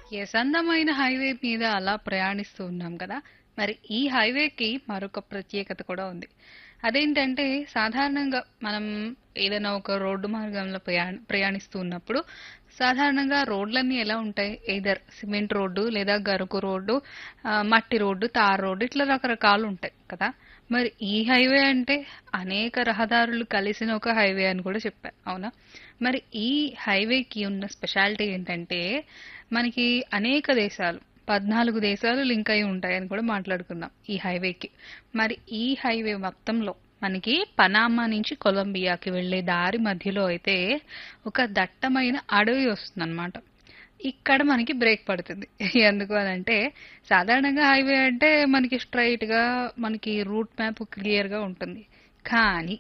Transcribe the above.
yes అందమైన highway మీద అలా ప్రయాణిస్తూ ఉన్నాం కదా మరి ఈ హైవేకి మరొక ప్రత్యేకత కూడా ఉంది అదేంటంటే సాధారణంగా మనం ఏదైనా ఒక రోడ్డు మార్గంలో ప్రయాణ ప్రయాణిస్తూ ఉన్నప్పుడు సాధారణంగా రోడ్లన్నీ ఎలా ఉంటాయి ఏదర్ సిమెంట్ రోడ్డు లేదా గరుకు రోడ్డు ఆ, మట్టి రోడ్డు తార్ రోడ్డు ఇట్లా రకరకాలు ఉంటాయి కదా మరి ఈ హైవే అంటే అనేక రహదారులు కలిసిన ఒక హైవే అని కూడా చెప్పారు అవునా మరి ఈ హైవేకి ఉన్న స్పెషాలిటీ ఏంటంటే మనకి అనేక దేశాలు పద్నాలుగు దేశాలు లింక్ అయి ఉంటాయని కూడా మాట్లాడుకుందాం ఈ హైవేకి మరి ఈ హైవే మొత్తంలో మనకి పనామా నుంచి కొలంబియాకి వెళ్ళే దారి మధ్యలో అయితే ఒక దట్టమైన అడవి వస్తుందన్నమాట ఇక్కడ మనకి బ్రేక్ పడుతుంది ఎందుకు అని అంటే సాధారణంగా హైవే అంటే మనకి స్ట్రైట్ గా మనకి రూట్ మ్యాప్ క్లియర్ గా ఉంటుంది కానీ